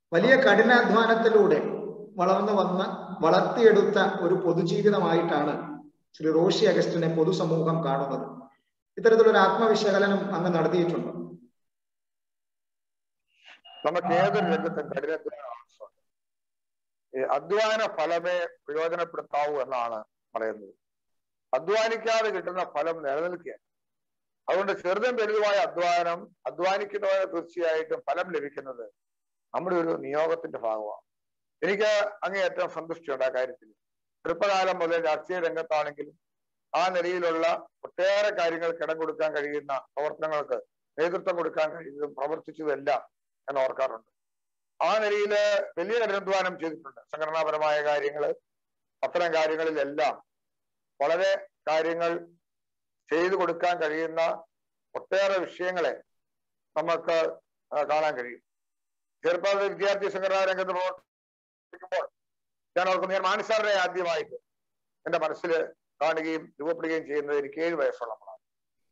വലിയ കഠിനാധ്വാനത്തിലൂടെ വളർന്നു വന്ന വളർത്തിയെടുത്ത ഒരു പൊതുജീവിതമായിട്ടാണ് ശ്രീ റോഷി അഗസ്റ്റിനെ പൊതുസമൂഹം കാണുന്നത് ഇത്തരത്തിലൊരു ആത്മവിശകലനം അങ്ങ് നടത്തിയിട്ടുണ്ടോ നമുക്ക് ഏതൊരു രംഗത്തും കഠിനാധ്വാനം ആവശ്യമുണ്ട് ഈ അധ്വാന ഫലമേ പ്രയോജനപ്പെടുത്താവൂ എന്നാണ് പറയുന്നത് അധ്വാനിക്കാതെ കിട്ടുന്ന ഫലം നിലനിൽക്കുക അതുകൊണ്ട് ചെറുതും വലുതുമായ അധ്വാനം അധ്വാനിക്കുന്നവരെ തീർച്ചയായിട്ടും ഫലം ലഭിക്കുന്നത് നമ്മുടെ ഒരു നിയോഗത്തിന്റെ ഭാഗമാണ് എനിക്ക് അങ്ങേയറ്റം സന്തുഷ്ടിയുണ്ട് ആ കാര്യത്തിൽ ചെറുപ്പകാലം മുതൽ രാഷ്ട്രീയ രംഗത്താണെങ്കിലും ആ നിലയിലുള്ള ഒട്ടേറെ കാര്യങ്ങൾക്ക് ഇടം കൊടുക്കാൻ കഴിയുന്ന പ്രവർത്തനങ്ങൾക്ക് നേതൃത്വം കൊടുക്കാൻ കഴിയുന്നതും പ്രവർത്തിച്ചതെല്ലാം ഞാൻ ഓർക്കാറുണ്ട് ആ നിലയിൽ വലിയ കഠിനാധ്വാനം ചെയ്തിട്ടുണ്ട് സംഘടനാപരമായ കാര്യങ്ങള് അത്തരം കാര്യങ്ങളിലെല്ലാം വളരെ കാര്യങ്ങൾ ചെയ്തു കൊടുക്കാൻ കഴിയുന്ന ഒട്ടേറെ വിഷയങ്ങളെ നമുക്ക് കാണാൻ കഴിയും ചെറുപ്പത്തിൽ വിദ്യാർത്ഥി സംഘടനാ രംഗത്ത് പ്രവർത്തിക്കുമ്പോൾ ഞാൻ ഓർക്കുന്നു ഞാൻ മാനസാറിനെ ആദ്യമായിട്ട് എന്റെ മനസ്സിൽ കാണുകയും രൂപപ്പെടുകയും ചെയ്യുന്നത് എനിക്ക് ഏഴ് വയസ്സുള്ളപ്പോഴാണ്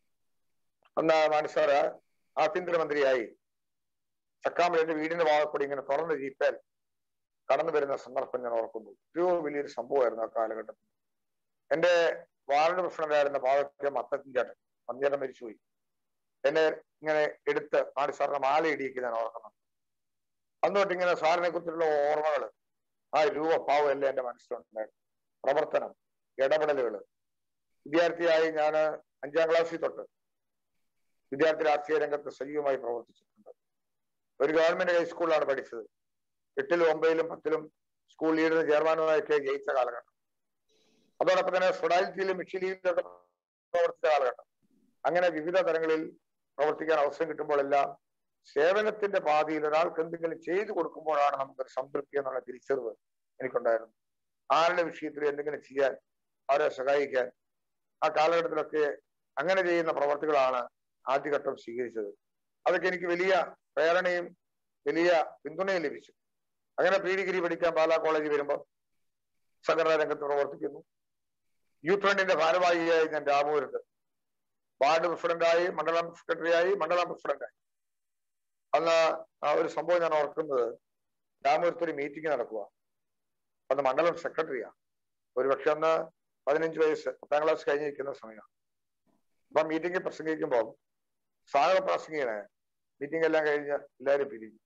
അന്ന് മാനസാറ് ആഭ്യന്തരമന്ത്രിയായി ചക്കാമ്പഴന്റെ വീടിന്റെ ഭാഗക്കൂടി ഇങ്ങനെ തുറന്ന ജീപ്പേൽ കടന്നു വരുന്ന സന്ദർഭം ഞാൻ ഓർക്കുന്നു ഏറ്റവും വലിയൊരു സംഭവമായിരുന്നു ആ കാലഘട്ടത്തിൽ എന്റെ വാർഡ് പ്രസിഡന്റായിരുന്ന പാവയ്ക്ക് മത്തത്തിൻ ചേട്ടൻ പഞ്ചേട്ടൻ മരിച്ചുപോയി എന്നെ ഇങ്ങനെ എടുത്ത് നാട് സാറിന്റെ മാല ഇടിയിക്ക് ഞാൻ ഓർക്കണം അന്നോട്ട് ഇങ്ങനെ സാറിനെ കുറിച്ചുള്ള ഓർമ്മകൾ ആ രൂപ പാവം എല്ലാം എന്റെ മനസ്സിലുണ്ടായിരുന്നു പ്രവർത്തനം ഇടപെടലുകൾ വിദ്യാർത്ഥിയായി ഞാൻ അഞ്ചാം ക്ലാസ്സിൽ തൊട്ട് വിദ്യാർത്ഥി രാഷ്ട്രീയ രംഗത്ത് സജീവമായി പ്രവർത്തിച്ചിട്ടുണ്ട് ഒരു ഗവൺമെന്റ് ഹൈസ്കൂളിലാണ് പഠിച്ചത് എട്ടിലും ഒമ്പതിലും പത്തിലും സ്കൂൾ ലീഡറിന് ചെയർമാനുമായിട്ട് ജയിച്ച കാലഘട്ടം അതോടൊപ്പം തന്നെ സൊഡാലിറ്റിയിലും മിക്ഷിലിയിലൊക്കെ പ്രവർത്തിച്ച കാലഘട്ടം അങ്ങനെ വിവിധ തലങ്ങളിൽ പ്രവർത്തിക്കാൻ അവസരം കിട്ടുമ്പോഴെല്ലാം സേവനത്തിന്റെ പാതയിൽ ഒരാൾക്ക് എന്തെങ്കിലും ചെയ്തു കൊടുക്കുമ്പോഴാണ് നമുക്കൊരു സംതൃപ്തി എന്നുള്ള തിരിച്ചറിവ് എനിക്കുണ്ടായിരുന്നു ആരുടെ വിഷയത്തിൽ എന്തെങ്കിലും ചെയ്യാൻ അവരെ സഹായിക്കാൻ ആ കാലഘട്ടത്തിലൊക്കെ അങ്ങനെ ചെയ്യുന്ന പ്രവർത്തികളാണ് ആദ്യഘട്ടം സ്വീകരിച്ചത് അതൊക്കെ എനിക്ക് വലിയ പ്രേരണയും വലിയ പിന്തുണയും ലഭിച്ചു അങ്ങനെ പ്രീ ഡിഗ്രി പഠിക്കാൻ പാലാ കോളേജിൽ വരുമ്പോൾ സംഘടനാ രംഗത്ത് പ്രവർത്തിക്കുന്നു യൂത്ത് ഫ്രണ്ടിന്റെ ഭാരവാഹിയായി ഞാൻ രാമൂരുണ്ട് വാർഡ് പ്രസിഡന്റായി മണ്ഡലം സെക്രട്ടറിയായി മണ്ഡലം പ്രസിഡന്റായി അന്ന് ആ ഒരു സംഭവം ഞാൻ ഓർക്കുന്നത് രാമൂരത്ത് ഒരു മീറ്റിംഗ് നടക്കുക അന്ന് മണ്ഡലം സെക്രട്ടറിയാ ഒരുപക്ഷെ അന്ന് പതിനഞ്ച് വയസ്സ് പത്താം ക്ലാസ് കഴിഞ്ഞിരിക്കുന്ന സമയമാണ് അപ്പൊ മീറ്റിംഗിൽ പ്രസംഗിക്കുമ്പോൾ സ്വാഗത പ്രസംഗിയാണ് മീറ്റിംഗ് എല്ലാം കഴിഞ്ഞ് എല്ലാവരും പിരിഞ്ഞു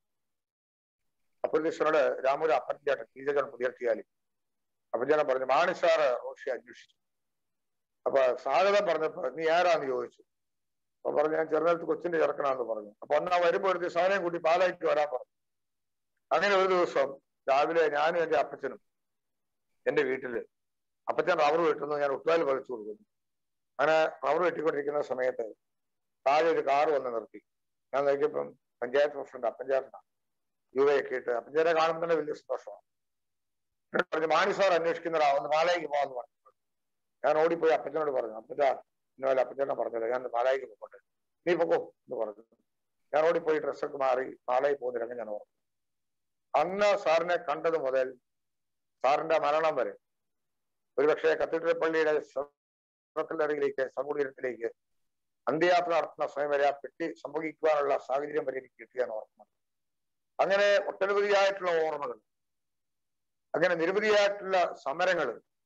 അപ്പോഴത്തേനോട് രാമൂര് അപ്പൻചേട്ടൻ ടീച്ചർ പുതിയർത്തിയാലി അപ്പൻചേട്ടൻ പറഞ്ഞു മാണി സാറ് റോഷി അന്വേഷിച്ചു അപ്പൊ സ്വാഗതം പറഞ്ഞപ്പോ നീ ആരാന്ന് ചോദിച്ചു അപ്പൊ പറഞ്ഞു ഞാൻ ചെറുനേരത്ത് കൊച്ചിന്റെ ചെറുക്കനാന്ന് പറഞ്ഞു അപ്പൊ ഒന്നാ വരുമ്പോ ഒരു സാധനം കൂട്ടി പാലായിട്ട് വരാൻ പറഞ്ഞു അങ്ങനെ ഒരു ദിവസം രാവിലെ ഞാനും എന്റെ അപ്പച്ചനും എന്റെ വീട്ടില് അപ്പച്ചൻ റബ്ബർ വെട്ടുന്നു ഞാൻ ഒട്ടുകാൽ പറിച്ചു കൊടുക്കുന്നു അങ്ങനെ റബ്ബർ വെട്ടിക്കൊണ്ടിരിക്കുന്ന സമയത്ത് താഴെ ഒരു കാറ് വന്ന് നിർത്തി ഞാൻ നോക്കിയപ്പം പഞ്ചായത്ത് പ്രസിഡന്റ് അപ്പഞ്ചേട്ടനാണ് യുവയൊക്കെ ഇട്ട് അപ്പഞ്ചേരെ കാണുമ്പോൾ തന്നെ വലിയ സന്തോഷമാണ് പറഞ്ഞു മാണി സാർ അന്വേഷിക്കുന്നതാ ഒന്ന് പാലായിക്ക് പോകാന്ന് പറഞ്ഞു ഞാൻ ഓടിപ്പോയി അപ്പച്ചനോട് പറഞ്ഞു അപ്പച്ച ഇന്നലെ അപ്പച്ചേട്ടൻ പറഞ്ഞത് ഞാൻ പാലായിക്ക് പോകട്ടെ നീ പൊക്കോ എന്ന് പറഞ്ഞു ഞാൻ ഓടിപ്പോയി ഡ്രസ്സൊക്കെ മാറി പാലായി പോകുന്നില്ലെങ്കിൽ ഞാൻ ഓർമ്മ അന്ന് സാറിനെ കണ്ടത് മുതൽ സാറിന്റെ മരണം വരെ ഒരുപക്ഷെ കത്തീഡ്രൽ പള്ളിയുടെ അരികിലേക്ക് സമൂഹത്തിലേക്ക് അന്ത്യയാത്ര നടത്തുന്ന സമയം വരെ ആ പെട്ടി സംഭവിക്കുവാനുള്ള സാഹചര്യം വരെ എനിക്ക് കിട്ടിയാൻ ഓർമ്മ അങ്ങനെ ഒട്ടനവധിയായിട്ടുള്ള ഓർമ്മകൾ അങ്ങനെ നിരവധിയായിട്ടുള്ള സമരങ്ങൾ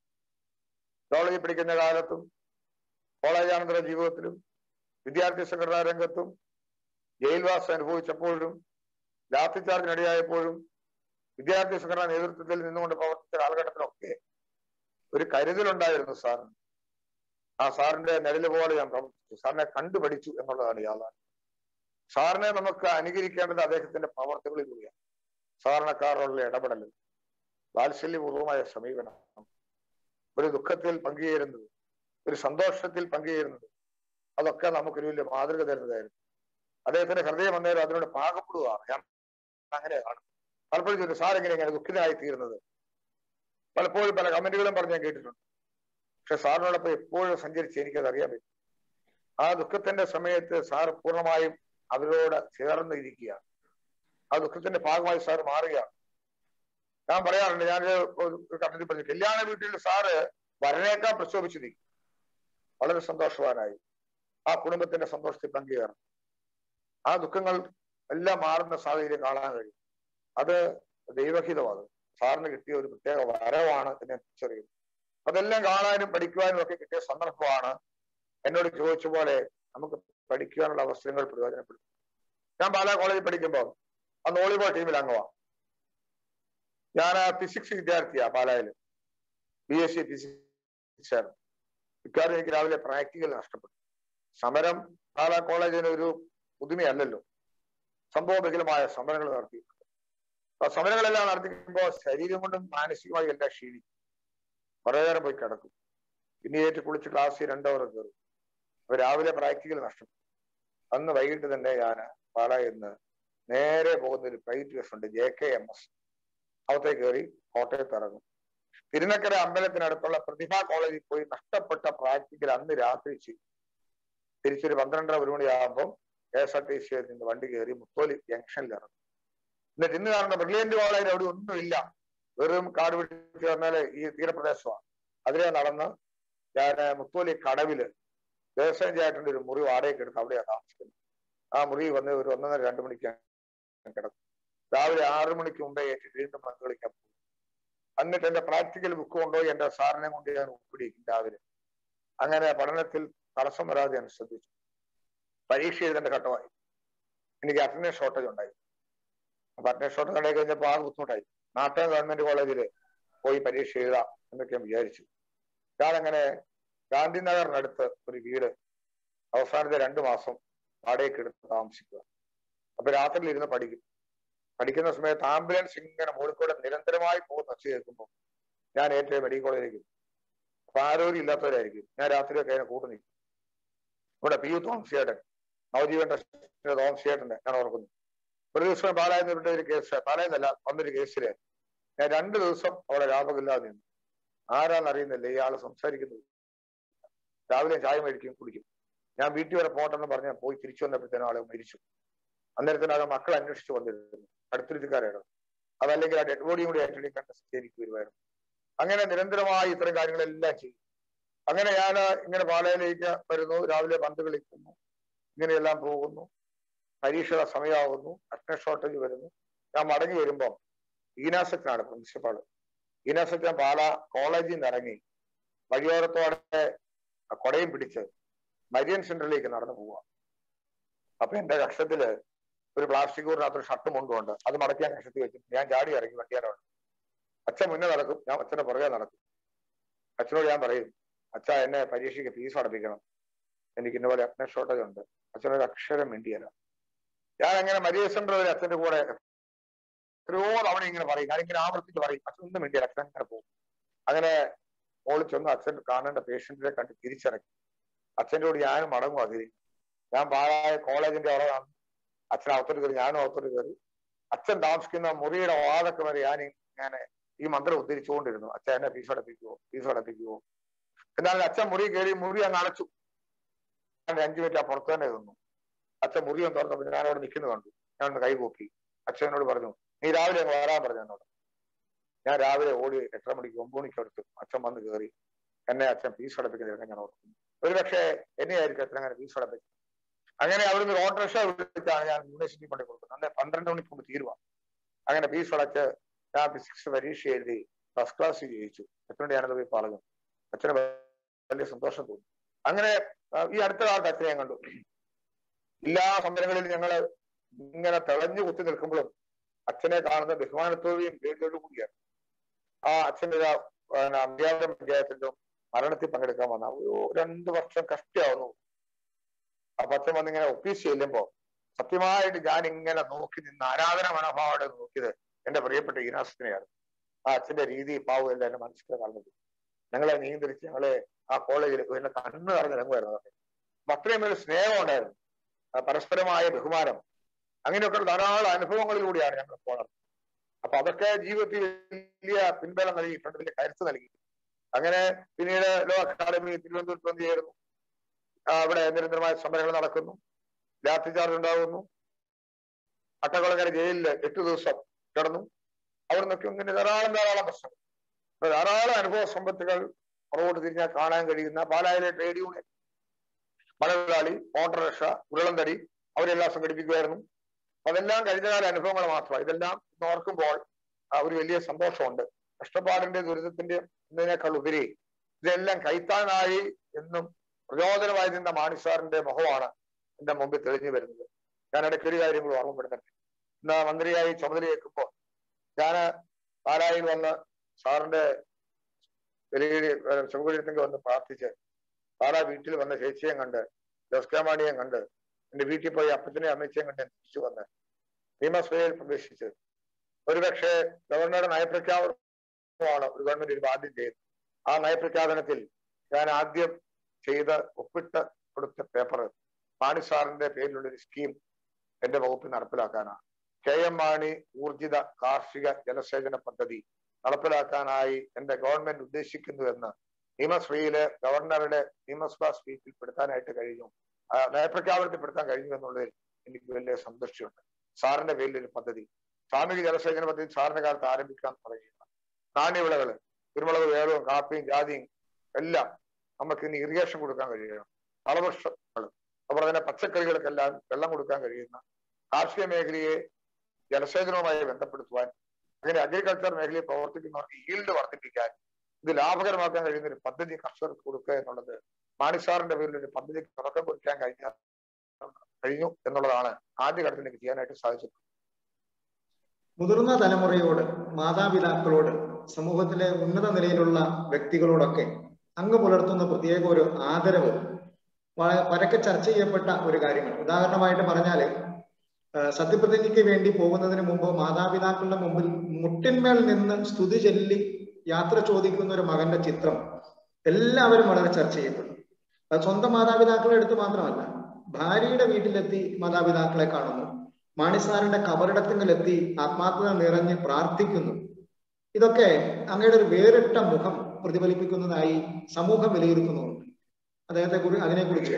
കോളേജിൽ പഠിക്കുന്ന കാലത്തും കോളേജാനന്തര ജീവിതത്തിലും വിദ്യാർത്ഥി സംഘടനാ രംഗത്തും ജയിൽവാസം അനുഭവിച്ചപ്പോഴും ലാത്തി ചാർജിനിടയായപ്പോഴും വിദ്യാർത്ഥി സംഘടനാ നേതൃത്വത്തിൽ നിന്നുകൊണ്ട് പ്രവർത്തിച്ച കാലഘട്ടത്തിലൊക്കെ ഒരു കരുതലുണ്ടായിരുന്നു സാറിന് ആ സാറിന്റെ നിഴല് പോലെ ഞാൻ പ്രവർത്തിച്ചു സാറിനെ കണ്ടുപഠിച്ചു എന്നുള്ളതാണ് യാഥാർത്ഥ്യം സാറിനെ നമുക്ക് അനുകരിക്കേണ്ടത് അദ്ദേഹത്തിന്റെ പ്രവർത്തികളിലൂടെയാണ് സാധാരണക്കാരോടുള്ള ഇടപെടൽ വാത്സല്യപൂർവമായ സമീപനം ഒരു ദുഃഖത്തിൽ പങ്കുചേരുന്നത് ഒരു സന്തോഷത്തിൽ പങ്കുചേരുന്നത് അതൊക്കെ നമുക്കൊരു വലിയ മാതൃക തരുന്നതായിരുന്നു അദ്ദേഹത്തിന്റെ ഹൃദയം അന്നേരം അതിനോട് പാകപ്പെടുകയാണ് ഞാൻ അങ്ങനെ കാണും പലപ്പോഴും ചോദിച്ചു സാർ എങ്ങനെ ഇങ്ങനെ ദുഃഖിതനായി തീരുന്നത് പലപ്പോഴും പല കമന്റുകളും പറഞ്ഞ് ഞാൻ കേട്ടിട്ടുണ്ട് പക്ഷെ സാറിനോടൊപ്പം എപ്പോഴും സഞ്ചരിച്ച് എനിക്കത് അറിയാൻ പറ്റും ആ ദുഃഖത്തിന്റെ സമയത്ത് സാർ പൂർണ്ണമായും അവരോട് ചേർന്ന് ഇരിക്കുകയാണ് ആ ദുഃഖത്തിന്റെ ഭാഗമായി സാർ മാറുകയാണ് ഞാൻ പറയാറുണ്ട് ഞാൻ ഒരു കമന്റിൽ പറഞ്ഞു കല്യാണ വീട്ടിൽ സാറ് വരനേക്കാൾ പ്രക്ഷോഭിച്ചു നിൽക്കും വളരെ സന്തോഷവാനായി ആ കുടുംബത്തിന്റെ സന്തോഷത്തിൽ പങ്കുചേർന്നു ആ ദുഃഖങ്ങൾ എല്ലാം മാറുന്ന സാഹചര്യം കാണാൻ കഴിയും അത് ദൈവഹിതമാണ് സാറിന് കിട്ടിയ ഒരു പ്രത്യേക വരവാണ് എന്ന് ഞാൻ തിരിച്ചറിയുന്നു അതെല്ലാം കാണാനും പഠിക്കുവാനും ഒക്കെ കിട്ടിയ സന്ദർഭമാണ് എന്നോട് ചോദിച്ച പോലെ നമുക്ക് പഠിക്കുവാനുള്ള അവസരങ്ങൾ പ്രയോജനപ്പെടും ഞാൻ പാലാ കോളേജിൽ പഠിക്കുമ്പോൾ അന്ന് വോളിബോൾ ടീമിൽ അംഗമാണ് ഞാൻ ഫിസിക്സ് വിദ്യാർത്ഥിയാ പാലായിൽ ബി എസ് സി ഫിസിക്സ് ആയിരുന്നു ഇക്കാര്യം എനിക്ക് രാവിലെ പ്രാക്ടിക്കൽ നഷ്ടപ്പെട്ടു സമരം പാലാ കോളേജിന് ഒരു പുതുമയല്ലല്ലോ സംഭവബഹുലമായ സമരങ്ങൾ നടത്തിയിട്ടുണ്ട് ആ സമരങ്ങളെല്ലാം നടത്തിക്കുമ്പോൾ ശരീരം കൊണ്ടും മാനസികമായി എല്ലാം ക്ഷീണിക്കും കുറേ നേരം പോയി കിടക്കും പിന്നെ ഏറ്റു കുളിച്ച് ക്ലാസ്സിൽ രണ്ടവർ കയറും അപ്പൊ രാവിലെ പ്രാക്ടിക്കൽ നഷ്ടപ്പെട്ടു അന്ന് വൈകിട്ട് തന്നെ ഞാൻ പാലായിൽ നിന്ന് നേരെ പോകുന്ന ഒരു പ്രൈവറ്റ് ബസ് ഉണ്ട് ജെ കെ എം എസ് അകത്തേക്ക് കയറി കോട്ടയത്ത് ഇറങ്ങും തിരുനക്കര അമ്പലത്തിനടുത്തുള്ള പ്രതിഭ കോളേജിൽ പോയി നഷ്ടപ്പെട്ട പ്രാക്ടിക്കൽ അന്ന് രാത്രി ചെയ്യും തിരിച്ചൊരു പന്ത്രണ്ടര ഒരു മണിയാകുമ്പോൾ കെ എസ് ആർ ടി സിയിൽ നിന്ന് വണ്ടി കയറി മുത്തോലി ജംഗ്ഷനിൽ ഇറങ്ങും എന്നിട്ട് ഇന്ന് കാണുന്ന ബ്രില്യന്റ് കോളേജിൽ അവിടെ ഒന്നുമില്ല വെറും കാട് പിടിച്ച് പറഞ്ഞാല് ഈ തീരപ്രദേശമാണ് അതിലെ നടന്ന് ഞാൻ മുത്തോലി കടവില് ദേവസ്വം ചേട്ടന്റെ ഒരു മുറി വാടകയ്ക്ക് എടുത്ത് അവിടെയാണ് താമസിക്കുന്നത് ആ മുറി വന്ന് ഒരു ഒന്നര രണ്ടു മണിക്ക് കിടക്കും രാവിലെ ആറു മണിക്ക് മുമ്പേ ഏറ്റ് വീണ്ടും പന്ത് കളിക്കാൻ പോകും എന്നിട്ട് എന്റെ പ്രാക്ടിക്കൽ ബുക്ക് കൊണ്ടുപോയി എന്റെ സാറിനെ കൊണ്ട് ഞാൻ ഒപ്പിടിക്കും രാവിലെ അങ്ങനെ പഠനത്തിൽ തടസ്സം വരാതെ ഞാൻ ശ്രദ്ധിച്ചു പരീക്ഷ എഴുതേണ്ട ഘട്ടമായി എനിക്ക് അറ്റൻഡൻസ് ഷോർട്ടേജ് ഉണ്ടായി അപ്പൊ അറ്റൻഡൻസ് ഷോർട്ടേജ് ഉണ്ടായി കഴിഞ്ഞപ്പോൾ ആ ബുദ്ധിമുട്ടായി നാട്ടകം ഗവൺമെന്റ് കോളേജിൽ പോയി പരീക്ഷ എഴുതാം എന്നൊക്കെ ഞാൻ വിചാരിച്ചു ഞാനങ്ങനെ ഗാന്ധിനഗറിനടുത്ത് ഒരു വീട് അവസാനത്തെ രണ്ടു മാസം വാടകയ്ക്ക് എടുത്ത് താമസിക്കുക അപ്പൊ രാത്രിയിൽ ഇരുന്ന് പഠിക്കും പഠിക്കുന്ന സമയത്ത് ആംബുലൻസ് ഇങ്ങനെ മുകളിൽ നിരന്തരമായി പോകുന്ന ഒച്ച കേൾക്കുമ്പോൾ ഞാൻ ഏറ്റവും മെഡിക്കൽ കോളേജിലേക്ക് അപ്പൊ ആരോഗ്യം ഇല്ലാത്തവരായിരിക്കും ഞാൻ രാത്രിയൊക്കെ അതിനെ കൂട്ടു നിൽക്കും ഇവിടെ പി യു തോമസിയേട്ടൻ നവജീവൻ ട്രസ്റ്റിന്റെ തോമസിയേട്ടന്റെ ഞാൻ ഓർക്കുന്നു ഒരു ദിവസം പാലായിൽ വിട്ട ഒരു കേസ് പാലായെന്നല്ല വന്നൊരു കേസില് ഞാൻ രണ്ടു ദിവസം അവിടെ രാപകില്ലാതെ നിന്നു ആരാന്നറിയുന്നില്ല ഇയാൾ സംസാരിക്കുന്നത് രാവിലെ ചായ മേടിക്കും കുടിക്കും ഞാൻ വീട്ടിൽ വരെ പോട്ടെന്ന് പറഞ്ഞ് പോയി തിരിച്ചു വന്നപ്പോഴത്തേനും ആള് മരിച്ചു അന്നേരത്തിന് അത് മക്കൾ അന്വേഷിച്ചു വന്നിരുന്നു അടുത്തിരുത്തുകാരാണ് അതല്ലെങ്കിൽ ആ ഡെഡ് ബോഡിയും കൂടി ഏറ്റെടുക്കാൻ എനിക്ക് വരുമായിരുന്നു അങ്ങനെ നിരന്തരമായി ഇത്തരം കാര്യങ്ങളെല്ലാം ചെയ്യും അങ്ങനെ ഞാൻ ഇങ്ങനെ പാലയിലേക്ക് വരുന്നു രാവിലെ പന്ത് കളിക്കുന്നു ഇങ്ങനെയെല്ലാം പോകുന്നു പരീക്ഷയുടെ സമയമാകുന്നു അറ്റൻഡ് ഷോർട്ടേജ് വരുന്നു ഞാൻ മടങ്ങി വരുമ്പോൾ ഈനാസത്തിനാണ് പ്രിൻസിപ്പാള് ഈനാസത്ത് ഞാൻ പാല കോളേജിൽ നിന്ന് ഇറങ്ങി വഴിയോരത്തോടെ കൊടയും പിടിച്ച് മരിയൻ സെന്ററിലേക്ക് നടന്നു പോവുക അപ്പൊ എന്റെ കക്ഷത്തില് ഒരു പ്ലാസ്റ്റിക് കൂറിനകത്ത് ഒരു ഷർട്ടും കൊണ്ടുണ്ട് അത് മടക്കി ഞാൻ കക്ഷത്തിൽ വെച്ചു ഞാൻ ചാടി ഇറങ്ങി വണ്ടിയാരോട് അച്ഛൻ മുന്നേ നടക്കും ഞാൻ അച്ഛന്റെ പുറകെ നടക്കും അച്ഛനോട് ഞാൻ പറയും അച്ഛ എന്നെ പരീക്ഷയ്ക്ക് ഫീസ് അടപ്പിക്കണം എനിക്ക് ഇന്ന പോലെ അറ്റൻഡ് ഷോർട്ടേജ് ഉണ്ട് അച്ഛനൊരു അക്ഷരം വേണ്ടിയല്ല ഞാൻ അങ്ങനെ മരിയ സെന്റർ വരെ അച്ഛന്റെ കൂടെ എത്രയോ തവണ ഇങ്ങനെ പറയും ഞാനിങ്ങനെ ആവർത്തിച്ച് പറയും അച്ഛൻ ഒന്നും വേണ്ടിയല്ല അച്ഛൻ അങ്ങനെ പോകും അങ്ങനെ മോളിൽ ചെന്ന് അച്ഛൻ കാണേണ്ട പേഷ്യന്റിനെ കണ്ട് തിരിച്ചിറങ്ങി അച്ഛൻ്റെ കൂടി ഞാനും മടങ്ങും അതിരി ഞാൻ പാഴായ കോളേജിന്റെ അളവാണ് അച്ഛൻ അകത്തോട്ട് കയറി ഞാനും അകത്തോട്ട് കയറി അച്ഛൻ താമസിക്കുന്ന മുറിയുടെ വാതൊക്കെ വരെ ഞാൻ ഞാൻ ഈ മന്ത്രം ഉദ്ധരിച്ചുകൊണ്ടിരുന്നു അച്ഛൻ എന്നെ ഫീസ് അടപ്പിക്കുവോ ഫീസ് അടപ്പിക്കുവോ എന്നാൽ അച്ഛൻ മുറി കയറി മുറി അങ്ങ് അടച്ചു ഞാൻ അഞ്ചു മിനിറ്റ് ആ പുറത്ത് തന്നെ നിന്നു അച്ഛൻ മുറി ഒന്ന് തുറന്നപ്പോൾ ഞാൻ അവിടെ നിൽക്കുന്നത് കണ്ടു ഞാൻ ഒന്ന് കൈപോക്കി അച്ഛനോട് പറഞ്ഞു നീ രാവിലെ അങ്ങ് വരാൻ പറഞ്ഞു എന്നോട് ഞാൻ രാവിലെ ഓടി എട്ടര മണിക്ക് ഒമ്പത് മണിക്ക് അടുത്ത് അച്ഛൻ വന്ന് കയറി എന്നെ അച്ഛൻ ഫീസ് അടപ്പിക്കുന്നതൊക്കെ ഞാൻ ഓർക്കുന്നു ഒരു പക്ഷേ എന്നെ ആയിരിക്കും അച്ഛൻ അങ്ങനെ ഫീസ് അടപ്പിച്ചത് അങ്ങനെ അവിടുന്ന് ഒരു ഓട്ടോറിക്ഷ വിളിച്ചാണ് ഞാൻ യൂണിവേഴ്സിറ്റി കൊണ്ടു കൊടുക്കുന്നത് അന്ന് പന്ത്രണ്ട് മണിക്ക് കൊണ്ട് തീരുവ അങ്ങനെ ഫീസ് അടച്ച് ഞാൻ ഫിസിക്സ് പരീക്ഷ എഴുതി ഫസ്റ്റ് ക്ലാസ് ജയിച്ചു അച്ഛനോട് ഞാനത് പോയി പറഞ്ഞു അച്ഛന് വലിയ സന്തോഷം തോന്നി അങ്ങനെ ഈ അടുത്ത കാലത്ത് അച്ഛനെ ഞാൻ കണ്ടു എല്ലാ സമരങ്ങളിലും ഞങ്ങള് ഇങ്ങനെ തിളഞ്ഞു കുത്തി നിൽക്കുമ്പോഴും അച്ഛനെ കാണുന്ന ബഹുമാനത്തോടെയും പേടിയോടും കൂടിയാണ് ആ അച്ഛൻ്റെ അമ്പ്യാപുരം പഞ്ചായത്തിന്റെ മരണത്തിൽ പങ്കെടുക്കാൻ വന്ന ഒരു രണ്ട് വർഷം കഷ്ടമാവുന്നു അപ്പൊ അച്ഛൻ വന്നിങ്ങനെ ഒഫീസ് ചെല്ലുമ്പോ സത്യമായിട്ട് ഞാൻ ഇങ്ങനെ നോക്കി നിന്ന് ആരാധന മനോഭാവോടെ നോക്കിയത് എന്റെ പ്രിയപ്പെട്ട ഈനാസത്തിനെയാണ് ആ അച്ഛന്റെ രീതി പാവം എല്ലാം എന്റെ മനസ്സിൽ കാണുന്നത് ഞങ്ങളെ നിയന്ത്രിച്ച് ഞങ്ങളെ ആ കോളേജിൽ എന്നെ കണ്ണ് നിറഞ്ഞ രംഗമായിരുന്നു അപ്പൊ അത്രയും ഒരു സ്നേഹം ഉണ്ടായിരുന്നു പരസ്പരമായ ബഹുമാനം അങ്ങനെയൊക്കെ ധാരാളം അനുഭവങ്ങളിലൂടെയാണ് ഞങ്ങൾ പോണത് അപ്പൊ അതൊക്കെ ജീവിതത്തിൽ വലിയ പിൻബലം നൽകിയിട്ടുണ്ട് വലിയ കരുത്ത് നൽകി അങ്ങനെ പിന്നീട് ലോ അക്കാദമി തിരുവനന്തപുരത്ത് വന്നു ചേരുന്നു അവിടെ നിരന്തരമായ സമരങ്ങൾ നടക്കുന്നു ലാത്തി ചാർജ് ഉണ്ടാകുന്നു അട്ടക്കുളങ്ങര ജയിലിൽ എട്ട് ദിവസം കിടന്നു അവിടെ നിന്നൊക്കെ ഇങ്ങനെ ധാരാളം ധാരാളം പ്രശ്നങ്ങൾ ധാരാളം അനുഭവ സമ്പത്തുകൾ പുറകോട്ട് തിരിഞ്ഞാൽ കാണാൻ കഴിയുന്ന പാലായിലെ ട്രേഡ് യൂണിയൻ മലയാളി ഓട്ടോറിക്ഷ ഉരുളന്തടി അവരെല്ലാം സംഘടിപ്പിക്കുമായിരുന്നു അതെല്ലാം കഴിഞ്ഞകാല അനുഭവങ്ങൾ മാത്രമാണ് ഇതെല്ലാം ഇന്ന് ഓർക്കുമ്പോൾ ആ ഒരു വലിയ സന്തോഷമുണ്ട് കഷ്ടപ്പാടിന്റെ ദുരിതത്തിന്റെ എന്നതിനേക്കാൾ ഉപരി ഇതെല്ലാം കൈത്താനായി എന്നും പ്രചോദനമായി നിന്ന മാണിസാറിന്റെ മുഖമാണ് എന്റെ മുമ്പിൽ തെളിഞ്ഞു വരുന്നത് ഞാൻ ഇടയ്ക്ക് ഒരു കാര്യം കൂടി ഓർമ്മപ്പെടുത്തട്ടെ ഇന്ന് മന്ത്രിയായി ചുമതലയേൽക്കുമ്പോൾ ഞാൻ പാലായിൽ വന്ന് സാറിന്റെ വെളിയിൽ ചെമ്പുകുഴത്തേക്ക് വന്ന് പ്രാർത്ഥിച്ച് പാലാ വീട്ടിൽ വന്ന ചേച്ചിയെ കണ്ട് ജസ്കാമാണിയെ കണ്ട് എന്റെ വീട്ടിൽ പോയി അപ്പച്ചനെ അമ്മച്ചയും കണ്ട് ഞാൻ തിരിച്ചു വന്ന് നിയമസഭയിൽ പ്രവേശിച്ച് ഒരുപക്ഷെ ഗവർണറുടെ നയപ്രഖ്യാപനമാണ് ഒരു ഗവൺമെന്റ് ഒരു ആദ്യം ചെയ്തത് ആ നയപ്രഖ്യാപനത്തിൽ ഞാൻ ആദ്യം ചെയ്ത് ഒപ്പിട്ട് കൊടുത്ത പേപ്പർ മാണി സാറിന്റെ പേരിലുള്ള ഒരു സ്കീം എന്റെ വകുപ്പിൽ നടപ്പിലാക്കാനാണ് കെ എം മാണി ഊർജിത കാർഷിക ജലസേചന പദ്ധതി നടപ്പിലാക്കാനായി എന്റെ ഗവൺമെന്റ് ഉദ്ദേശിക്കുന്നു എന്ന് നിയമസഭയിലെ ഗവർണറുടെ നിയമസഭാ സ്പീക്കിൽ പെടുത്താനായിട്ട് കഴിഞ്ഞു ആ, നയപ്രഖ്യാപനത്തിൽ പെടുത്താൻ കഴിഞ്ഞു എന്നുള്ളതിൽ എനിക്ക് വലിയ സന്തുഷ്ടിയുണ്ട് സാറിന്റെ പേരിൽ ഒരു പദ്ധതി സാമൂഹിക ജലസേചന പദ്ധതി സാറിന്റെ കാലത്ത് ആരംഭിക്കാൻ തുടങ്ങിയത് നാണ്യവിളകൾ കുരുമുളക് വേറവും കാപ്പിയും ജാതിയും എല്ലാം നമുക്ക് ഇനി ഇറിഗേഷൻ കൊടുക്കാൻ കഴിയണം ഫലവൃക്ഷങ്ങൾ അതുപോലെ തന്നെ പച്ചക്കറികൾക്കെല്ലാം വെള്ളം കൊടുക്കാൻ കഴിയുന്ന കാർഷിക മേഖലയെ ജലസേചനവുമായി ബന്ധപ്പെടുത്തുവാൻ അങ്ങനെ അഗ്രികൾച്ചർ മേഖലയിൽ പ്രവർത്തിക്കുന്നവർക്ക് ഈൽഡ് വർദ്ധിപ്പിക്കാൻ ഇത് ലാഭകരമാക്കാൻ കഴിയുന്ന ഒരു പദ്ധതി കർഷകർക്ക് കൊടുക്കുക എന്നുള്ളത് മാണിസാറിന്റെ പേരിൽ ഒരു പദ്ധതിക്ക് തുടക്കം കുറിക്കാൻ കഴിഞ്ഞ കഴിഞ്ഞു എന്നുള്ളതാണ് ആദ്യഘട്ടത്തിൽ എനിക്ക് ചെയ്യാനായിട്ട് സാധിച്ചത് മുതിർന്ന തലമുറയോട് മാതാപിതാക്കളോട് സമൂഹത്തിലെ ഉന്നത നിലയിലുള്ള വ്യക്തികളോടൊക്കെ അങ്ങ് പുലർത്തുന്ന പ്രത്യേക ഒരു ആദരവ് വളരെ പരക്കെ ചർച്ച ചെയ്യപ്പെട്ട ഒരു കാര്യമാണ് ഉദാഹരണമായിട്ട് പറഞ്ഞാല് ആ, സത്യപ്രതിജ്ഞയ്ക്ക് വേണ്ടി പോകുന്നതിന് മുമ്പ് മാതാപിതാക്കളുടെ മുമ്പിൽ മുട്ടിന്മേൽ നിന്ന് സ്തുതി ചൊല്ലി യാത്ര ചോദിക്കുന്ന ഒരു മകന്റെ ചിത്രം എല്ലാവരും വളരെ ചർച്ച ചെയ്യപ്പെടും അത് സ്വന്തം മാതാപിതാക്കളുടെ അടുത്ത് മാത്രമല്ല ഭാര്യയുടെ വീട്ടിലെത്തി മാതാപിതാക്കളെ കാണുന്നു മാണിസാറിന്റെ കബറിടത്തിങ്കലെത്തി ആത്മാർത്ഥത നിറഞ്ഞ് പ്രാർത്ഥിക്കുന്നു ഇതൊക്കെ അങ്ങയുടെ ഒരു വേറിട്ട മുഖം പ്രതിഫലിപ്പിക്കുന്നതായി സമൂഹം വിലയിരുത്തുന്നുണ്ട് അദ്ദേഹത്തെ കുറിച്ച് അതിനെക്കുറിച്ച്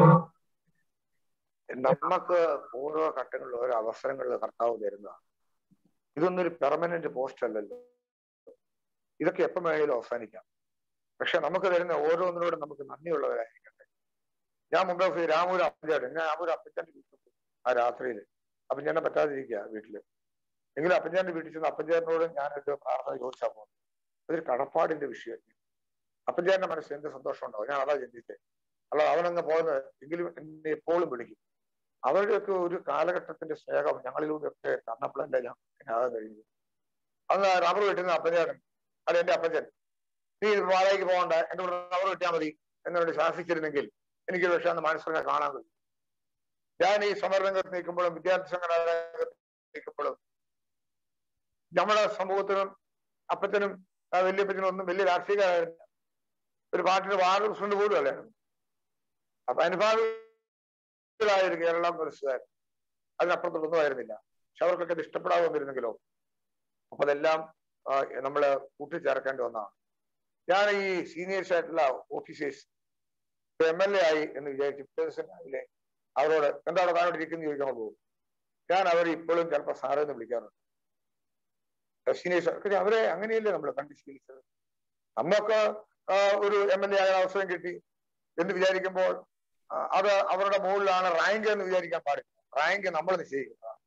നമുക്ക് ഓരോ ഘട്ടങ്ങളിലും ഓരോ അവസരങ്ങളിൽ കർത്താവ് തരുന്നതാണ് ഇതൊന്നും ഒരു പെർമനന്റ് പോസ്റ്റ് അല്ലല്ലോ ഇതൊക്കെ എപ്പം വേണമെങ്കിലും അവസാനിക്കാം പക്ഷെ നമുക്ക് തരുന്ന ഓരോന്നിനോടും നമുക്ക് നന്ദിയുള്ളവരായിരിക്കട്ടെ ഞാൻ മുമ്പേ പോയി രാമൂർ അപ്പഞ്ചാട് ഞാൻ രാമൂർ അപ്പച്ചന്റെ വീട്ടിൽ പോയി ആ രാത്രിയിൽ അപ്പഞ്ചാനെ പറ്റാതിരിക്കുക വീട്ടില് എങ്കിലും അപ്പഞ്ചാന്റെ വീട്ടിൽ ചെന്ന് അപ്പഞ്ചാനോട് ഞാനൊരു പ്രാർത്ഥന ചോദിച്ചാൽ പോകുന്നു അതൊരു കടപ്പാടിന്റെ വിഷയം അപ്പഞ്ചാന്റെ മനസ്സിൽ എന്ത് സന്തോഷം ഉണ്ടാവും ഞാൻ അതാ ചിന്തിച്ചത് അല്ല അവനങ്ങ് പോകുന്നത് എങ്കിലും എന്നെ എപ്പോഴും വിളിക്കും അവരുടെയൊക്കെ ഒരു കാലഘട്ടത്തിന്റെ സ്നേഹം ഞങ്ങളിലൂടെയൊക്കെ കണ്ണപ്പിളന്റെ ഞാൻ ആകാൻ കഴിഞ്ഞു അന്ന് റബ്ബർ വെട്ടുന്ന അപ്പഞ്ചേട്ടൻ അല്ല എന്റെ അപ്പച്ചൻ നീ വാടകയ്ക്ക് പോകണ്ട എന്റെ കൂടെ റബ്ബർ വെട്ടിയാൽ മതി എന്നോട് ശാസിച്ചിരുന്നെങ്കിൽ എനിക്ക് പക്ഷെ അന്ന് മനസ്സിനെ കാണാൻ കഴിയും ഞാൻ ഈ സമരരംഗത്ത് നിൽക്കുമ്പോഴും വിദ്യാർത്ഥി സംഘടന രംഗത്ത് നിൽക്കുമ്പോഴും നമ്മുടെ സമൂഹത്തിനും അപ്പച്ചനും ആ വല്യപ്പച്ചനും ഒന്നും വലിയ രാഷ്ട്രീയക്കാരായിരുന്നു ഒരു പാർട്ടിയുടെ വാർഡ് പ്രസിഡന്റ് പോലും അല്ലായിരുന്നു അപ്പൊ അനുഭാവികളായ ഒരു കേരള മനസ്സുകാർ അതിനപ്പുറത്തൊന്നും ആയിരുന്നില്ല പക്ഷെ അവർക്കൊക്കെ ഇത് ഇഷ്ടപ്പെടാതെ വന്നിരുന്നെങ്കിലോ അപ്പൊ അതെല്ലാം നമ്മൾ കൂട്ടിച്ചേർക്കേണ്ടി ഒന്നാണ് ഞാൻ ഈ സീനിയേഴ്സ് ആയിട്ടുള്ള ഓഫീസേഴ്സ് എം എൽ എ ആയി എന്ന് വിചാരിച്ചു രാവിലെ അവരോട് എന്താണ് താനോട് ഇരിക്കുന്നു ചോദിക്കാൻ പോകും ഞാൻ അവർ ഇപ്പോഴും ചിലപ്പോൾ സാറേ എന്ന് വിളിക്കാറുണ്ട് സീനിയേഴ്സ് അവരെ അങ്ങനെയല്ലേ നമ്മൾ കണ്ടു ശീലിച്ചത് നമുക്ക് ഒരു എം എൽ എ ആയ അവസരം കിട്ടി എന്ന് വിചാരിക്കുമ്പോൾ അത് അവരുടെ മുകളിലാണ് റാങ്ക് എന്ന് വിചാരിക്കാൻ പാടില്ല റാങ്ക് നമ്മൾ നിശ്ചയിക്കുന്നതാണ്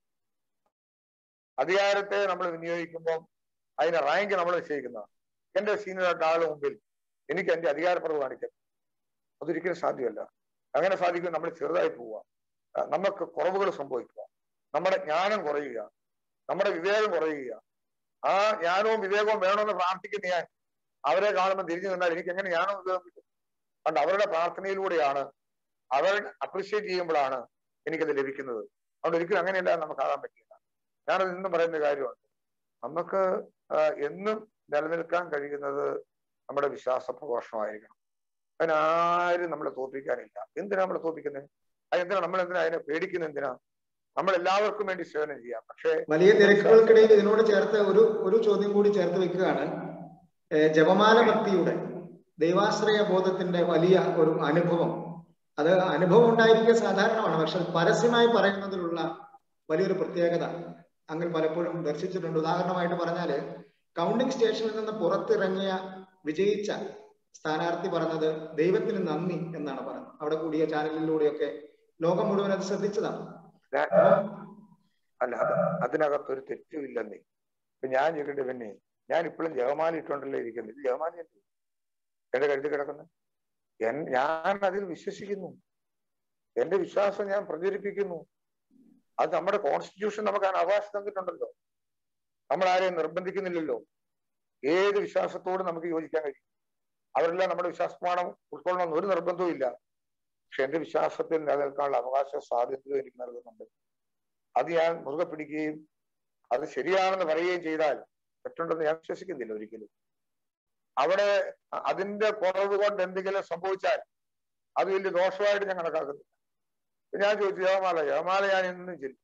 അധികാരത്തെ നമ്മൾ വിനിയോഗിക്കുമ്പോൾ അതിന് റാങ്ക് നമ്മൾ നിശ്ചയിക്കുന്നതാണ് എന്റെ സീനിയറായിട്ട് ആളുടെ മുമ്പിൽ എനിക്ക് എന്റെ അധികാരപ്രഭു കാണിക്കാം അതൊരിക്കലും സാധ്യമല്ല അങ്ങനെ സാധിക്കും നമ്മൾ ചെറുതായി പോവുക നമുക്ക് കുറവുകൾ സംഭവിക്കുക നമ്മുടെ ജ്ഞാനം കുറയുക നമ്മുടെ വിവേകം കുറയുക ആ ജ്ഞാനവും വിവേകവും വേണമെന്ന് പ്രാർത്ഥിക്കുന്ന ഞാൻ അവരെ കാണുമ്പോൾ തിരിഞ്ഞു നിന്നാൽ എനിക്ക് എങ്ങനെ ജ്ഞാനം വിവേകം കിട്ടും അതുകൊണ്ട് അവരുടെ പ്രാർത്ഥനയിലൂടെയാണ് അവർ അപ്രിഷ്യേറ്റ് ചെയ്യുമ്പോഴാണ് എനിക്കത് ലഭിക്കുന്നത് അതുകൊണ്ട് ഒരിക്കലും അങ്ങനെയല്ല നമുക്കാകാൻ പറ്റില്ല ഞാനത് ഇന്നും പറയുന്ന കാര്യമുണ്ട് നമുക്ക് എന്നും നിലനിൽക്കാൻ കഴിയുന്നത് നമ്മുടെ വിശ്വാസ പ്രഘോഷമായിരിക്കണം അതിനാരും നമ്മളെ തോൽപ്പിക്കാനില്ല എന്തിനാ നമ്മളെ തോൽപ്പിക്കുന്നത് അതെന്തിനാ നമ്മൾ എന്തിനാ അതിനെ പേടിക്കുന്നത് എന്തിനാ നമ്മൾ എല്ലാവർക്കും വേണ്ടി സേവനം ചെയ്യാം പക്ഷേ വലിയ തിരക്കുകൾക്കിടയിൽ ഇതിനോട് ചേർത്ത് ഒരു ഒരു ചോദ്യം കൂടി ചേർത്ത് വെക്കുകയാണ് ജപമാല ഭക്തിയുടെ ദൈവാശ്രയ ബോധത്തിന്റെ വലിയ ഒരു അനുഭവം അത് അനുഭവം ഉണ്ടായിരിക്കുക സാധാരണമാണ് പക്ഷെ പരസ്യമായി പറയുന്നതിലുള്ള വലിയൊരു പ്രത്യേകത അങ്ങനെ പലപ്പോഴും ദർശിച്ചിട്ടുണ്ട് ഉദാഹരണമായിട്ട് പറഞ്ഞാല് കൗണ്ടിംഗ് സ്റ്റേഷനിൽ നിന്ന് പുറത്തിറങ്ങിയ വിജയിച്ച സ്ഥാനാർത്ഥി പറഞ്ഞത് ദൈവത്തിന് നന്ദി എന്നാണ് പറഞ്ഞത് അവിടെ കൂടിയ ചാനലിലൂടെയൊക്കെ ലോകം മുഴുവൻ അത് ശ്രദ്ധിച്ചതാണ് അല്ല അത് അതിനകത്തൊരു തെറ്റുമില്ലെന്നേ ഇപ്പൊ ഞാൻ ചോദിക്കട്ടെ പിന്നെ ഞാൻ ഇപ്പോഴും ജപമാല ഇട്ടുകൊണ്ടല്ലേ ഇരിക്കുന്നത് ഇത് ജപമാല അല്ലേ എന്റെ കഴുത്തിൽ കിടക്കുന്നത് എൻ ഞാൻ അതിൽ വിശ്വസിക്കുന്നു എന്റെ വിശ്വാസം ഞാൻ പ്രചരിപ്പിക്കുന്നു അത് നമ്മുടെ കോൺസ്റ്റിറ്റ്യൂഷൻ നമുക്ക് അതിന് അവകാശം തന്നിട്ടുണ്ടല്ലോ നമ്മൾ ആരെയും നിർബന്ധിക്കുന്നില്ലല്ലോ ഏത് വിശ്വാസത്തോടും നമുക്ക് യോജിക്കാൻ കഴിയും അവരെല്ലാം നമ്മുടെ വിശ്വാസപ്രമാണം ഉൾക്കൊള്ളണമെന്ന് ഒരു നിർബന്ധവും ഇല്ല പക്ഷെ എന്റെ വിശ്വാസത്തിൽ നിലനിൽക്കാനുള്ള അവകാശ സ്വാതന്ത്ര്യം എനിക്ക് നൽകുന്നുണ്ട് അത് ഞാൻ മുറുകെ പിടിക്കുകയും അത് ശരിയാണെന്ന് പറയുകയും ചെയ്താൽ തെറ്റുണ്ടെന്ന് ഞാൻ വിശ്വസിക്കുന്നില്ല ഒരിക്കലും അവിടെ അതിന്റെ കുറവ് കൊണ്ട് എന്തെങ്കിലും സംഭവിച്ചാൽ അത് വലിയ ദോഷമായിട്ട് ഞാൻ കണക്കാക്കുന്നില്ല ഞാൻ ചോദിച്ചു യോഗമാല യോഗമാല ഞാൻ എന്നും ചെല്ലും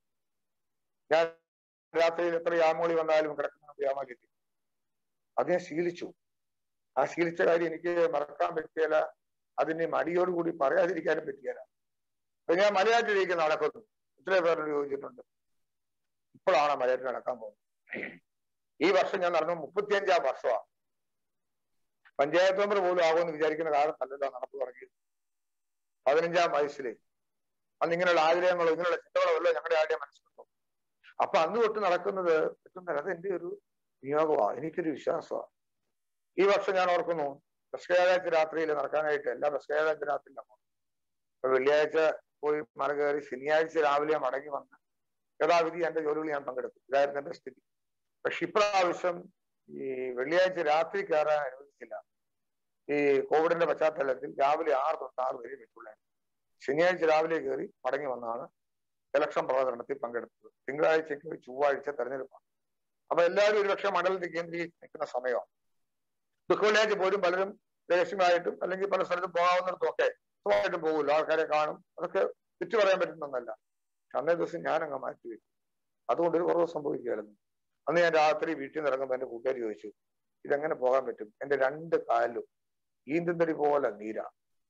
ഞാൻ രാത്രിയിൽ എത്ര യാമോളി വന്നാലും കിടക്കുന്ന യാമാല എത്തി അത് ഞാൻ ശീലിച്ചു ആ ശീലിച്ച കാര്യം എനിക്ക് മറക്കാൻ പറ്റിയല്ല അതിന് മടിയോടുകൂടി പറയാതിരിക്കാനും പറ്റിയല്ല അപ്പൊ ഞാൻ മലയാറ്റിലേക്ക് നടക്കുന്നു ഇത്രയും പേരോട് ചോദിച്ചിട്ടുണ്ട് ഇപ്പോഴാണ് മലയാറ്റി നടക്കാൻ പോകുന്നത് ഈ വർഷം ഞാൻ നടന്നു മുപ്പത്തിയഞ്ചാം വർഷമാണ് പഞ്ചായത്ത് മെമ്പർ പോലും ആകുമെന്ന് വിചാരിക്കുന്ന കാലം നല്ലതാ നടപ്പ് തുടങ്ങിയത് പതിനഞ്ചാം വയസ്സില് അന്ന് ഇങ്ങനെയുള്ള ആഗ്രഹങ്ങളോ ഇങ്ങനെയുള്ള ചിന്തകളോ എല്ലാം ഞങ്ങളുടെ ആരുടെയും മനസ്സിലുണ്ടോ അപ്പൊ അന്ന് തൊട്ട് നടക്കുന്നത് പറ്റുന്നില്ല അത് എന്റെ ഒരു നിയോഗമാണ് എനിക്കൊരു വിശ്വാസമാണ് ഈ വർഷം ഞാൻ ഓർക്കുന്നു ബസ്കയാഴ്ച രാത്രിയിൽ നടക്കാനായിട്ട് എല്ലാ ബസ്കയാഴ്ച രാത്രിയിലാണ് അപ്പൊ വെള്ളിയാഴ്ച പോയി മല കയറി ശനിയാഴ്ച രാവിലെ മടങ്ങി വന്ന് യഥാവിധി എന്റെ ജോലികളിൽ ഞാൻ പങ്കെടുത്തു ഇതായിരുന്നു എന്റെ സ്ഥിതി പക്ഷെ ഇപ്രാവശ്യം ഈ വെള്ളിയാഴ്ച രാത്രി കയറാൻ അനുവദിച്ചില്ല ഈ കോവിഡിന്റെ പശ്ചാത്തലത്തിൽ രാവിലെ ആറ് തൊട്ട് ആറ് വരെ പറ്റുള്ളായിരുന്നു ശനിയാഴ്ച രാവിലെ കയറി മടങ്ങി വന്നാണ് ഇലക്ഷൻ പ്രചരണത്തിൽ പങ്കെടുത്തത് തിങ്കളാഴ്ചക്ക് ചൊവ്വാഴ്ച തെരഞ്ഞെടുപ്പാണ് അപ്പൊ എല്ലാവരും ഒരുപക്ഷെ മണ്ഡലത്തിൽ കേന്ദ്രീകരിച്ച് നിൽക്കുന്ന സമയമാണ് ദുഃഖവെള്ളിയാഴ്ച പോലും പലരും രഹസ്യമായിട്ടും അല്ലെങ്കിൽ പല സ്ഥലത്തും പോകാവുന്നിടത്തും ഒക്കെ സുഖമായിട്ടും പോകുമല്ലോ ആൾക്കാരെ കാണും അതൊക്കെ തെറ്റു പറയാൻ പറ്റുന്നൊന്നല്ല അന്നേ ദിവസം ഞാൻ അങ്ങ് മാറ്റി വെച്ചു അതുകൊണ്ട് ഒരു കുറവ് സംഭവിക്കുകയായിരുന്നു അന്ന് ഞാൻ രാത്രി വീട്ടിൽ നിന്ന് ഇറങ്ങുമ്പോൾ എന്റെ കൂട്ടുകാർ ചോദിച്ചു ഇതെങ്ങനെ പോകാൻ പറ്റും എന്റെ രണ്ട് കാലിലും ഈന്തുന്തടി പോലെ നീരാ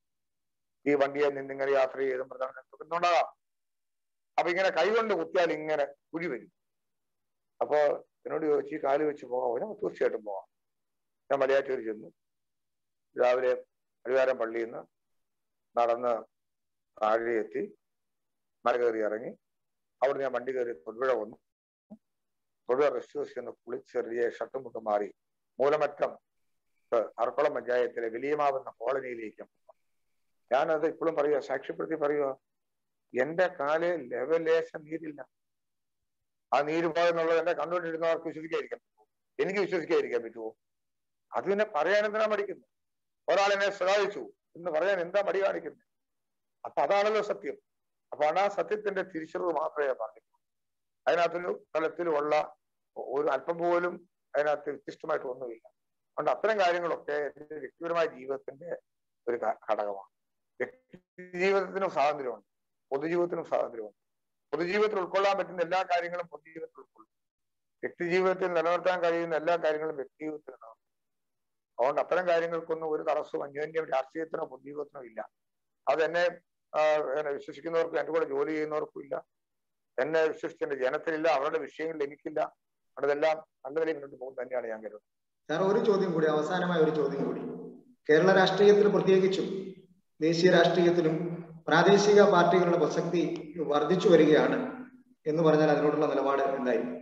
ഈ വണ്ടിയെ നിന്നിങ്ങനെ യാത്ര ചെയ്തും പ്രധാനപ്പെട്ടുണ്ടാകാം അപ്പൊ ഇങ്ങനെ കൈകൊണ്ട് കുത്തിയാൽ ഇങ്ങനെ കുഴി വരും അപ്പൊ എന്നോട് ചോദിച്ചു ഈ കാല് വെച്ച് പോകാമോ ഞാൻ തീർച്ചയായിട്ടും പോകാം ഞാൻ മലയാറ്റൂർ ചെന്നു രാവിലെ അടിവാരം പള്ളിയിൽ നിന്ന് നടന്ന് താഴെ എത്തി മല കയറി ഇറങ്ങി അവിടെ ഞാൻ വണ്ടി കയറി തൊടുപുഴ വന്നു തൊടുപുഴ റെസ്റ്റ് ഹൗസിൽ നിന്ന് കുളിച്ചെറിയ ഷർട്ടും മുട്ടും മാറി മൂലമറ്റം അറക്കുളം പഞ്ചായത്തിലെ വലിയമാവുന്ന കോളനിയിലേക്ക് ഞാനത് ഇപ്പോഴും പറയുക സാക്ഷ്യപ്പെടുത്തി പറയുക എന്റെ കാല് ലെവലേശം നീരില്ല ആ നീര് പോയെന്നുള്ളത് എന്നെ കണ്ടുകൊണ്ടിരുന്നവർക്ക് വിശ്വസിക്കാതിരിക്കാൻ പറ്റുമോ എനിക്ക് വിശ്വസിക്കാതിരിക്കാൻ പറ്റുമോ അത് പിന്നെ പറയാൻ എന്തിനാ മടിക്കുന്നത് ഒരാൾ എന്നെ സഹായിച്ചു എന്ന് പറയാൻ എന്താ മടി കാണിക്കുന്നത് അപ്പൊ അതാണല്ലോ സത്യം അപ്പൊ ആ സത്യത്തിന്റെ തിരിച്ചറിവ് മാത്രമേ പറഞ്ഞു അതിനകത്തൊരു തലത്തിലുള്ള ഒരു അല്പം പോലും അതിനകത്ത് വ്യത്യസ്തമായിട്ട് ഒന്നുമില്ല അതുകൊണ്ട് അത്തരം കാര്യങ്ങളൊക്കെ എന്റെ വ്യക്തിപരമായ ജീവിതത്തിന്റെ ഒരു ഘടകമാണ് വ്യക്തി ജീവിതത്തിനും സ്വാതന്ത്ര്യമുണ്ട് പൊതുജീവിതത്തിനും സ്വാതന്ത്ര്യമുണ്ട് പൊതുജീവിതത്തിൽ ഉൾക്കൊള്ളാൻ പറ്റുന്ന എല്ലാ കാര്യങ്ങളും പൊതുജീവിതത്തിൽ ഉൾക്കൊള്ളും വ്യക്തി ജീവിതത്തിൽ നിലനിർത്താൻ കഴിയുന്ന എല്ലാ കാര്യങ്ങളും വ്യക്തി ജീവിതത്തിൽ നിലനിർത്തും അതുകൊണ്ട് അത്തരം കാര്യങ്ങൾക്കൊന്നും ഒരു തടസ്സവും അന്യോന്യം രാഷ്ട്രീയത്തിനോ പൊതുജീവിതത്തിനോ ഇല്ല അത് എന്നെ എന്നെ വിശ്വസിക്കുന്നവർക്കും എന്റെ കൂടെ ജോലി ചെയ്യുന്നവർക്കും ഇല്ല എന്നെ വിശ്വസിച്ച് എന്റെ ജനത്തിലില്ല അവരുടെ വിഷയങ്ങളിൽ എനിക്കില്ല അതെല്ലാം നല്ല നിലയിൽ മുന്നോട്ട് പോകും തന്നെയാണ് ഞാൻ കരുതുന്നത് സാർ ഒരു ചോദ്യം കൂടി അവസാനമായ ഒരു ചോദ്യം കൂടി കേരള രാഷ്ട്രീയത്തിൽ പ്രത്യേകിച്ചും ദേശീയ രാഷ്ട്രീയത്തിലും പ്രാദേശിക പാർട്ടികളുടെ പ്രസക്തി വർദ്ധിച്ചു വരികയാണ് എന്ന് പറഞ്ഞാൽ അതിനോടുള്ള നിലപാട് എന്തായിരിക്കും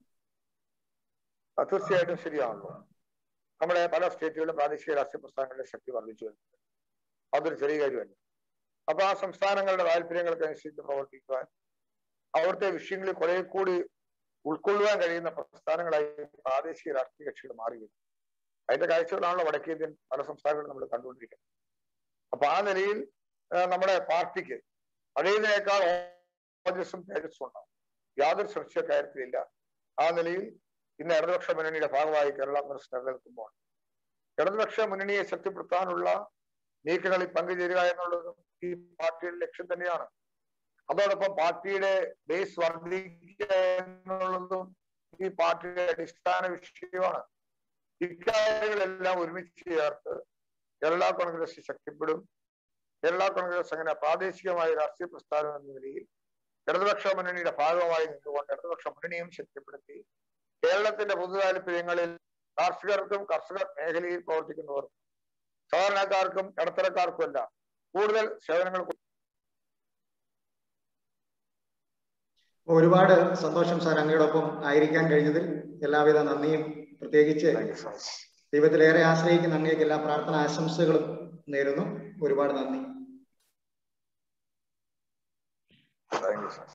തീർച്ചയായിട്ടും ശരിയാണല്ലോ നമ്മുടെ പല സ്റ്റേറ്റുകളിലും പ്രാദേശിക രാഷ്ട്രീയ പ്രസ്ഥാനങ്ങളുടെ ശക്തി വർദ്ധിച്ചു വരുന്നുണ്ട് അതൊരു ചെറിയ കാര്യമല്ല അപ്പൊ ആ സംസ്ഥാനങ്ങളുടെ താല്പര്യങ്ങൾക്ക് അനുസരിച്ച് പ്രവർത്തിക്കുവാൻ അവിടുത്തെ വിഷയങ്ങളിൽ കുറെ കൂടി ഉൾക്കൊള്ളുവാൻ കഴിയുന്ന പ്രസ്ഥാനങ്ങളായി പ്രാദേശിക രാഷ്ട്രീയ കക്ഷികൾ മാറിയിരുന്നു അതിന്റെ കാഴ്ചകളാണല്ലോ വടക്കേന്ത്യൻ പല സംസ്ഥാനങ്ങളും നമ്മൾ കണ്ടുകൊണ്ടിരിക്കുന്നത് അപ്പൊ ആ നിലയിൽ നമ്മുടെ പാർട്ടിക്ക് പഴയതിനേക്കാൾ ഓജസ്സും തേജസ്സും ഉണ്ടാവും യാതൊരു സുരക്ഷ കാര്യത്തിലില്ല ആ നിലയിൽ ഇന്ന് ഇടതുപക്ഷ മുന്നണിയുടെ ഭാഗമായി കേരള കോൺഗ്രസ് നിലനിൽക്കുമ്പോൾ ഇടതുപക്ഷ മുന്നണിയെ ശക്തിപ്പെടുത്താനുള്ള നീക്കങ്ങളിൽ പങ്കുചേരുക എന്നുള്ളതും ഈ പാർട്ടിയുടെ ലക്ഷ്യം തന്നെയാണ് അതോടൊപ്പം പാർട്ടിയുടെ ബേസ് വർദ്ധിക്കുക എന്നുള്ളതും ഈ പാർട്ടിയുടെ അടിസ്ഥാന വിഷയമാണ് ഇക്കാര്യങ്ങളെല്ലാം ഒരുമിച്ച് ചേർത്ത് കേരള കോൺഗ്രസ് ശക്തിപ്പെടും കേരള കോൺഗ്രസ് അങ്ങനെ പ്രാദേശികമായ രാഷ്ട്രീയ പ്രസ്ഥാനം എന്ന നിലയിൽ ഇടതുപക്ഷ മുന്നണിയുടെ ഭാഗമായി നിന്നുകൊണ്ട് ഇടതുപക്ഷ മുന്നണിയും ശക്തിപ്പെടുത്തി കേരളത്തിന്റെ പൊതു താല്പര്യങ്ങളിൽ കാർഷികർക്കും കർഷക മേഖലയിൽ പ്രവർത്തിക്കുന്നവർക്കും സാധാരണക്കാർക്കും ഇടത്തരക്കാർക്കുമല്ല കൂടുതൽ സേവനങ്ങൾ ഒരുപാട് സന്തോഷം സാർ അങ്ങയോടൊപ്പം ആയിരിക്കാൻ കഴിഞ്ഞതിൽ എല്ലാവിധ നന്ദിയും പ്രത്യേകിച്ച് താങ്ക് യു സോ മച്ച് ദൈവത്തിലേറെ ആശ്രയിക്കുന്ന അങ്ങേക്ക് എല്ലാ പ്രാർത്ഥന ആശംസകളും നേരുന്നു ഒരുപാട് നന്ദി താങ്ക് യു സോ മച്ച്